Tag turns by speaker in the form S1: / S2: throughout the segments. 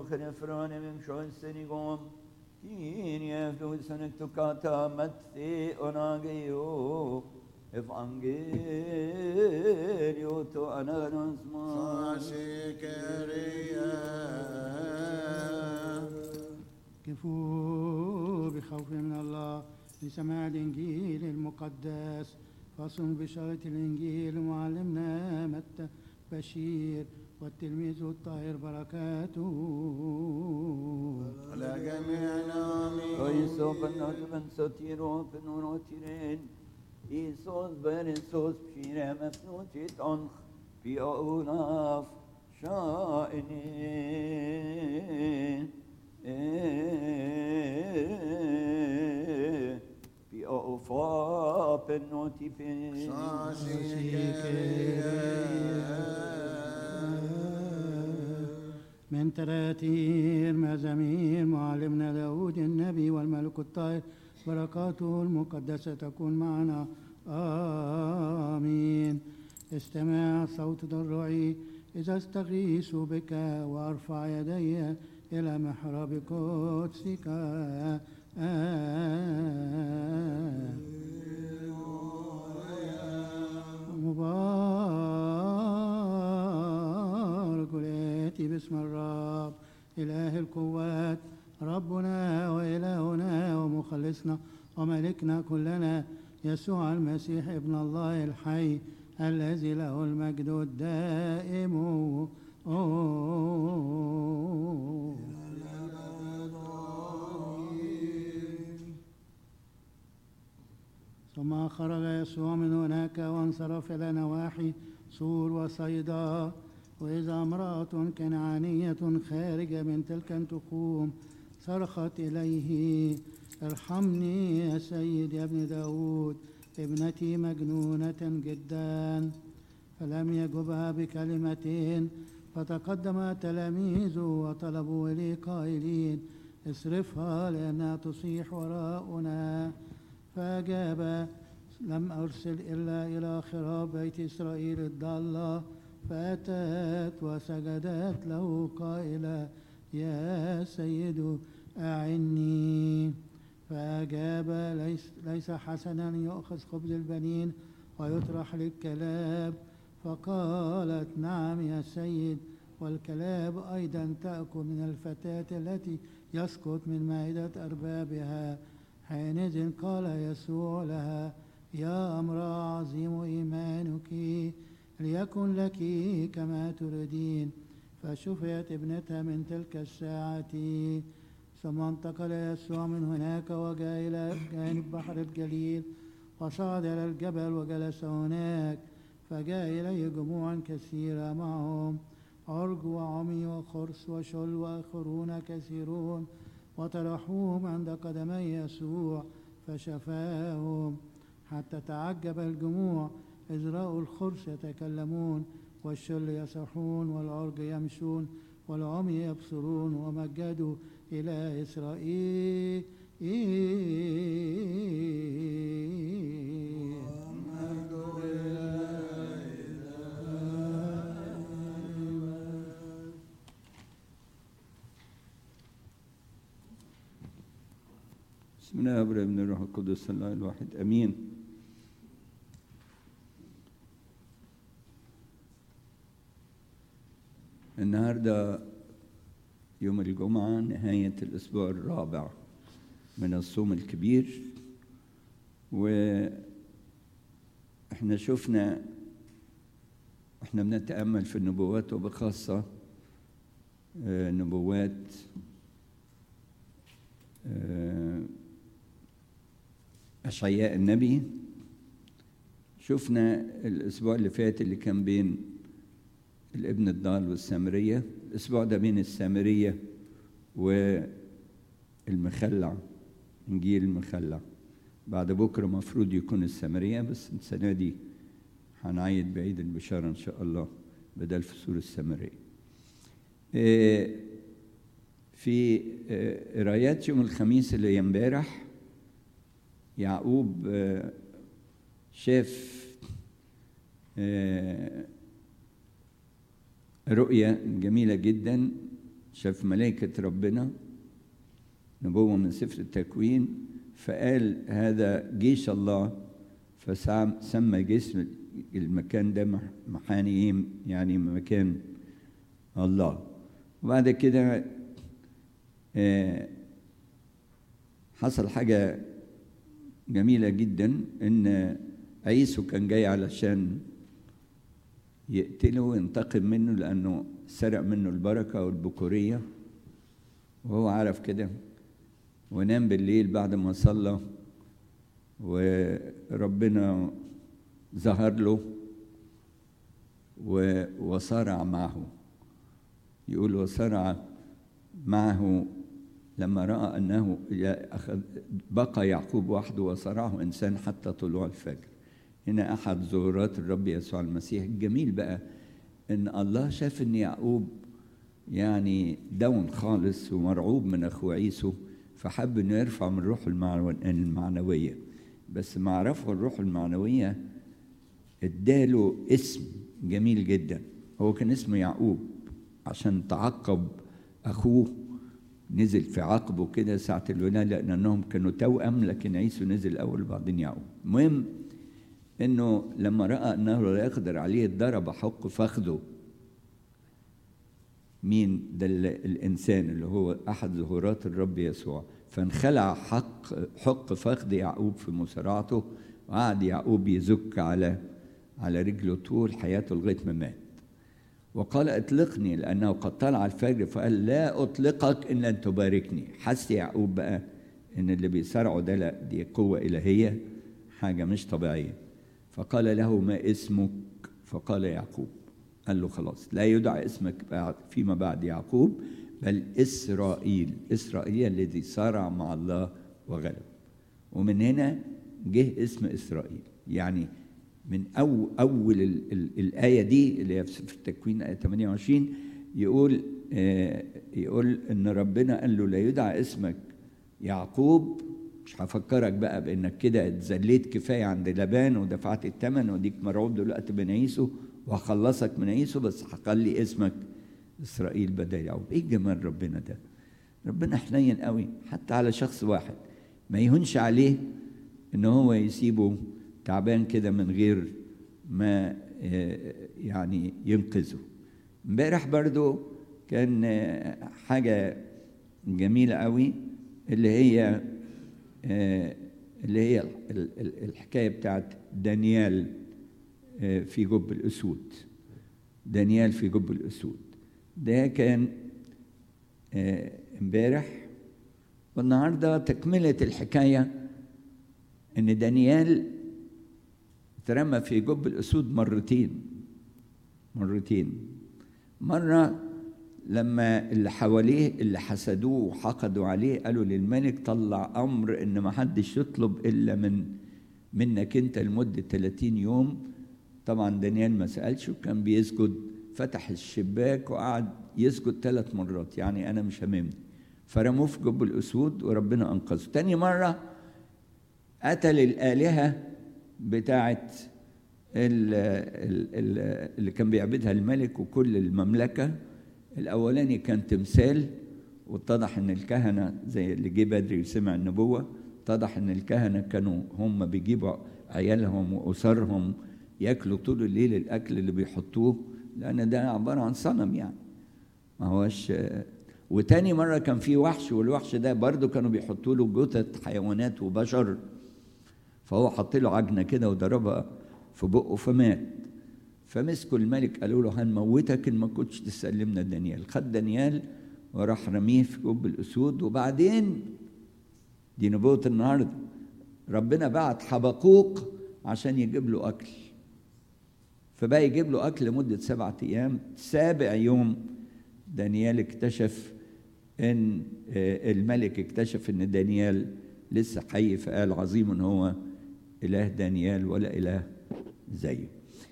S1: خنفران شون سنيقوم كين يفدو سنك تكاتا متثي أناغيو إفانجيليو تو أنا نسمع
S2: كفوا بخوف من الله لسماع الإنجيل المقدس فصل بشارة الإنجيل معلمنا متى بشير والتلميذ الطاهر بركاته
S3: على جميعنا آمين
S1: Oiso benot ben sotiro benuro tiren Isos berisos pire mefnutit onch Bi aunaf shaini Bi aufa benoti pen
S2: من تراتير مزامير معلمنا داود النبي والملك الطاهر بركاته المقدسة تكون معنا آمين استمع صوت ضرعي إذا استغيث بك وأرفع يدي إلى محراب قدسك مبارك الآتي باسم الرب إله القوات ربنا وإلهنا ومخلصنا وملكنا كلنا يسوع المسيح ابن الله الحي الذي له المجد الدائم ثم خرج يسوع من هناك وانصرف إلى نواحي سور وصيدا وإذا امرأة كنعانية خارجة من تلك التخوم صرخت إليه ارحمني يا سيد يا ابن داود ابنتي مجنونة جدا فلم يجبها بكلمتين فتقدم تلاميذه وطلبوا إليه قائلين اصرفها لأنها تصيح وراءنا فأجاب لم أرسل إلا إلى خراب بيت إسرائيل الضالة فأتت وسجدت له قائلة يا سيد أعني فأجاب ليس, ليس حسنا أن يؤخذ خبز البنين ويطرح للكلاب فقالت نعم يا سيد والكلاب أيضا تأكل من الفتاة التي يسقط من مائدة أربابها حينئذ قال يسوع لها يا امرأة عظيم إيمانك ليكن لك كما تريدين فشفيت ابنتها من تلك الساعة ثم انتقل يسوع من هناك وجاء إلى جانب بحر الجليل وصعد إلى الجبل وجلس هناك فجاء إليه جموع كثيرة معهم عرج وعمي وخرس وشل وآخرون كثيرون وطرحوهم عند قدمي يسوع فشفاهم حتى تعجب الجموع إذ رأوا الخرس يتكلمون والشل يصحون والعرج يمشون والعمي يبصرون ومجدوا إلى إسرائيل
S1: بسم الله والابن الروح القدس الله الواحد امين النهارده يوم الجمعه نهايه الاسبوع الرابع من الصوم الكبير واحنا شفنا احنا بنتامل في النبوات وبخاصه آه، نبوات آه، أشعياء النبي شفنا الأسبوع اللي فات اللي كان بين الابن الضال والسامرية الأسبوع ده بين السامرية والمخلع إنجيل المخلع بعد بكرة مفروض يكون السامرية بس السنة دي هنعيد بعيد البشارة إن شاء الله بدل فصول السامرية آه، في آه، قرايات يوم الخميس اللي هي امبارح يعقوب آه، شاف آه، رؤية جميلة جدا شاف ملائكة ربنا نبوة من سفر التكوين فقال هذا جيش الله فسمى جسم المكان ده محانيم يعني مكان الله وبعد كده حصل حاجة جميلة جدا إن عيسو كان جاي علشان يقتله وينتقم منه لأنه سرق منه البركة والبكورية وهو عارف كده ونام بالليل بعد ما صلى وربنا ظهر له وصارع معه يقول وصرع معه لما رأى أنه بقى يعقوب وحده وصرعه إنسان حتى طلوع الفجر هنا أحد ظهورات الرب يسوع المسيح الجميل بقى إن الله شاف إن يعقوب يعني دون خالص ومرعوب من أخوه عيسو فحب إنه يرفع من روحه المعنوية بس مع رفع الروح المعنوية اداله اسم جميل جدا هو كان اسمه يعقوب عشان تعقب أخوه نزل في عقبه كده ساعة الولادة لأنهم كانوا توأم لكن عيسو نزل الأول وبعدين يعقوب المهم إنه لما رأى أنه لا يقدر عليه ضرب حق فخذه مين ده الإنسان اللي هو أحد ظهورات الرب يسوع فانخلع حق حق فخذ يعقوب في مصارعته وقعد يعقوب يزك على على رجله طول حياته لغاية ما مات وقال اطلقني لأنه قد طلع الفجر فقال لا أطلقك إلا أن تباركني حس يعقوب بقى إن اللي بيصارعه ده لا دي قوة إلهية حاجة مش طبيعية فقال له ما اسمك فقال يعقوب قال له خلاص لا يدعى اسمك بعد فيما بعد يعقوب بل إسرائيل إسرائيل الذي صارع مع الله وغلب ومن هنا جه اسم إسرائيل يعني من أو أول ال ال الآية دي اللي هي في التكوين آية 28 يقول آه يقول إن ربنا قال له لا يدعى اسمك يعقوب مش هفكرك بقى بإنك كده اتذليت كفاية عند لبان ودفعت الثمن وديك مرعوب دلوقتي من عيسو وهخلصك من عيسو بس هخلي اسمك إسرائيل بدل يعقوب إيه جمال ربنا ده ربنا حنين قوي حتى على شخص واحد ما يهونش عليه إن هو يسيبه تعبان كده من غير ما يعني ينقذه امبارح برضو كان حاجة جميلة قوي اللي هي اللي هي الحكاية بتاعت دانيال في جب الأسود دانيال في جب الأسود ده كان امبارح والنهارده تكملة الحكاية إن دانيال اترمى في جب الأسود مرتين مرتين مرة لما اللي حواليه اللي حسدوه وحقدوا عليه قالوا للملك طلع أمر إن ما حدش يطلب إلا من منك أنت لمدة 30 يوم طبعا دانيال ما سألش وكان بيسجد فتح الشباك وقعد يسجد ثلاث مرات يعني أنا مش هممني فرموه في جب الأسود وربنا أنقذه تاني مرة قتل الآلهة بتاعت اللي كان بيعبدها الملك وكل المملكة الأولاني كان تمثال واتضح إن الكهنة زي اللي جه بدري وسمع النبوة اتضح إن الكهنة كانوا هم بيجيبوا عيالهم وأسرهم ياكلوا طول الليل الأكل اللي بيحطوه لأن ده عبارة عن صنم يعني ما هوش وتاني مرة كان في وحش والوحش ده برضه كانوا بيحطوا له جثث حيوانات وبشر فهو حط له عجنه كده وضربها في بقه فمات فمسكوا الملك قالوا له هنموتك ان ما كنتش تسلمنا دانيال خد دانيال وراح رميه في جب الاسود وبعدين دي نبوة النهارده ربنا بعت حبقوق عشان يجيب له اكل فبقى يجيب له اكل لمده سبعة ايام سابع يوم دانيال اكتشف ان الملك اكتشف ان دانيال لسه حي فقال عظيم هو إله دانيال ولا إله زيه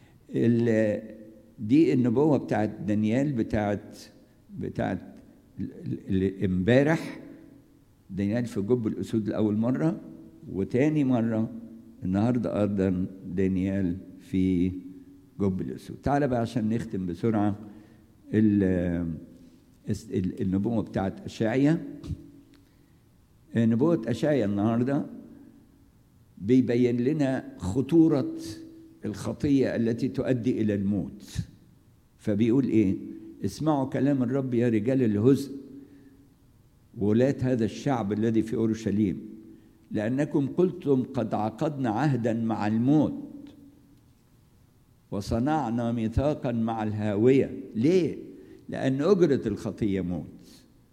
S1: دي النبوة بتاعت دانيال بتاعت بتاعت امبارح دانيال في جب الأسود لأول مرة وتاني مرة النهاردة أيضا دانيال في جب الأسود تعال بقى عشان نختم بسرعة الس- ال- النبوة بتاعت أشعيا نبوة أشعيا النهاردة بيبين لنا خطورة الخطية التي تؤدي إلى الموت فبيقول إيه اسمعوا كلام الرب يا رجال الهزء ولاة هذا الشعب الذي في أورشليم لأنكم قلتم قد عقدنا عهدا مع الموت وصنعنا ميثاقا مع الهاوية ليه؟ لأن أجرة الخطية موت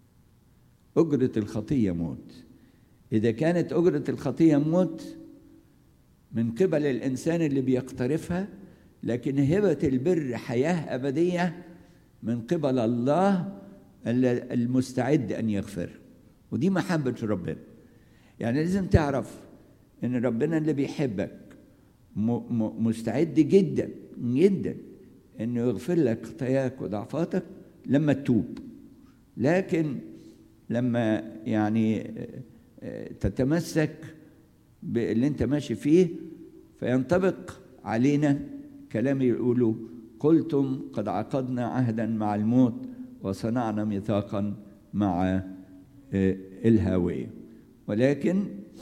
S1: أجرة الخطية موت إذا كانت أجرة الخطية موت من قبل الإنسان اللي بيقترفها لكن هبة البر حياة أبدية من قبل الله ال- المستعد أن يغفر ودي محبة ربنا يعني لازم تعرف إن ربنا اللي بيحبك م- م- مستعد جدا جدا إنه يغفر لك خطاياك وضعفاتك لما تتوب لكن لما يعني آه، آه، تتمسك باللي انت ماشي فيه فينطبق علينا كلام يقوله قلتم قد عقدنا عهدا مع الموت وصنعنا ميثاقا مع آه، الهاوية ولكن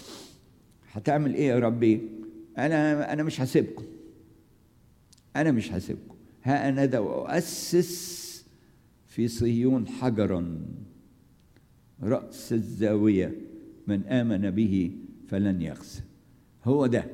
S1: هتعمل ايه يا ربي انا انا مش هسيبكم انا مش هسيبكم ها انا ذا اؤسس في صهيون حجرا رأس الزاوية من آمن به فلن يخسر هو ده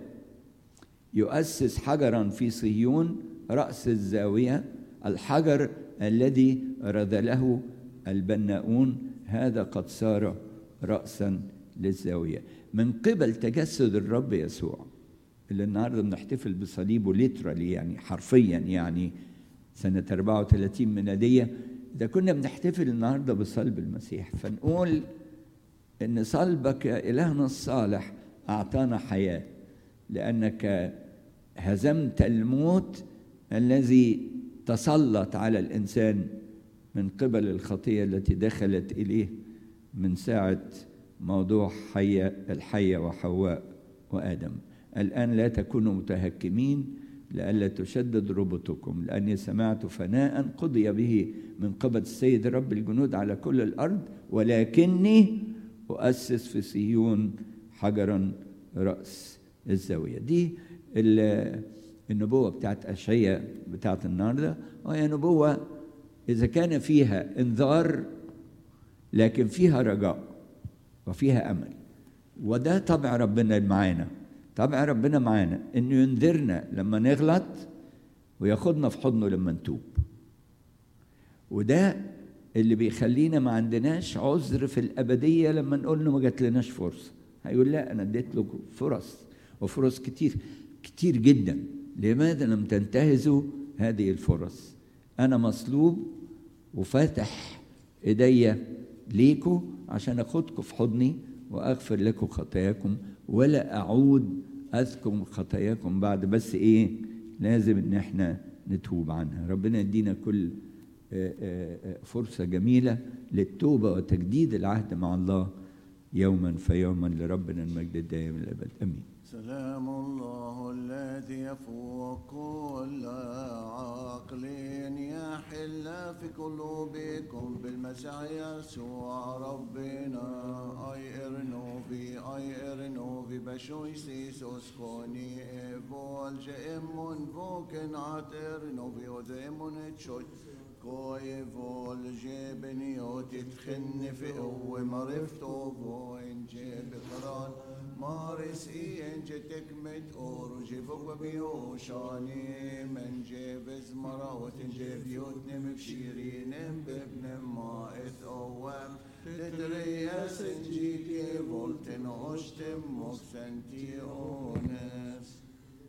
S1: يؤسس حجرا في صهيون رأس الزاوية الحجر الذي رذله البناؤون هذا قد صار رأسا للزاوية من قبل تجسد الرب يسوع اللي النهارده بنحتفل بصليبه ليترالي يعني حرفيا يعني سنة 34 ميلادية إذا كنا بنحتفل النهارده بصلب المسيح فنقول إن صلبك يا إلهنا الصالح أعطانا حياة لأنك هزمت الموت الذي تسلط على الإنسان من قبل الخطية التي دخلت إليه من ساعة موضوع حية الحية وحواء وآدم الآن لا تكونوا متهكمين لئلا تشدد ربطكم لأني سمعت فناء قضي به من قبل السيد رب الجنود على كل الأرض ولكني أؤسس في صهيون حجرا رأس الزاوية دي ال- النبوة بتاعت أشعية بتاعت النهاردة وهي نبوة إذا كان فيها إنذار لكن فيها رجاء وفيها أمل وده طبع ربنا معانا طبع ربنا معانا إنه ينذرنا لما نغلط وياخدنا في حضنه لما نتوب وده اللي بيخلينا ما عندناش عذر في الأبدية لما نقول له ما جاتلناش فرصة هيقول لا أنا اديت لكم فرص وفرص كتير كتير جدا لماذا لم تنتهزوا هذه الفرص أنا مصلوب وفاتح إيديا ليكوا عشان أخدكم في حضني وأغفر لكم خطاياكم ولا أعود أذكر خطاياكم بعد بس إيه لازم إن إحنا نتوب عنها ربنا يدينا كل آه، آه، آه، فرصة جميلة للتوبة وتجديد العهد مع الله يوما فيوما لربنا المجد الدائم الأبد أمين
S3: سلام الله الذي يفوق كل عقل يحل في قلوبكم بالمسيح يسوع ربنا اي ارنوفي اي ارنوفي بشوي سيسوس كوني فول جيمون فوكن عت ارنوفي وزيمون تشوي كوي فول جيبنيوت تخن في قوة مرفتو فوين جيب قران مارس إين جتك مت أور جيبوك بيوشاني من جيب زمرا وتنجيب يوتنم بشيرين بابن ما اتقوم تدريس نجيك فولتن عشتم مكسنتي أونس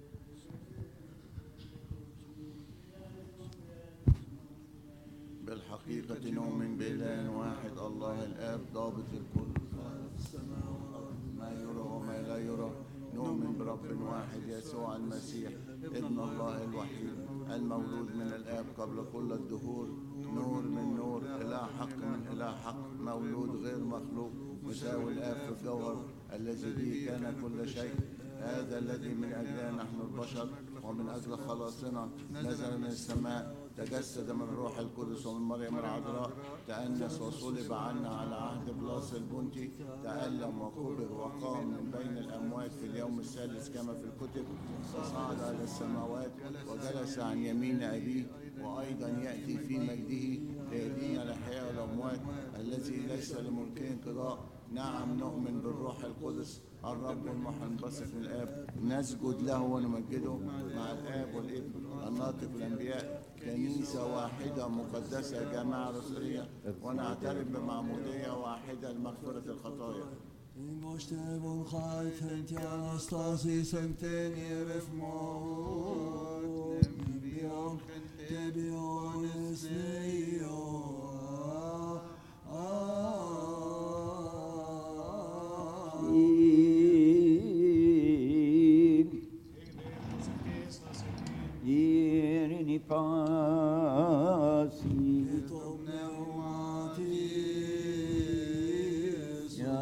S3: بالحقيقة نؤمن بإله واحد الله الآب ضابط الكل خالق السماء والأرض ما يرى وما لا يرى نؤمن برب واحد يسوع المسيح ابن الله الوحيد المولود من الآب قبل كل الدهور نور من نور إله حق من إله حق مولود غير مخلوق مساوي الآب في الجوهر الذي به كان كل شيء هذا الذي من أجله نحن البشر ومن أجل خلاصنا نزل من السماء تجسد من الروح القدس ومن مريم العذراء تأنس وصلب عنا على عهد بلاس البنطي تألم وكبر وقام من بين الأموات في اليوم الثالث كما في الكتب وصعد إلى السماوات وجلس عن يمين أبيه وأيضا يأتي في مجده ليهدينا الأحياء والأموات الذي ليس لملكه انقضاء نعم نؤمن بالروح القدس الرب المنبثق من الآب نسجد له ونمجده مع الآب والابن الناطق الأنبياء كنيسة واحدة مقدسة جماعة رسولية ونعترف بمعمودية واحدة لمغفرة الخطايا
S4: In goste volchait hent anastasis entenier efmot Bion tebionis neio
S1: Irini pasi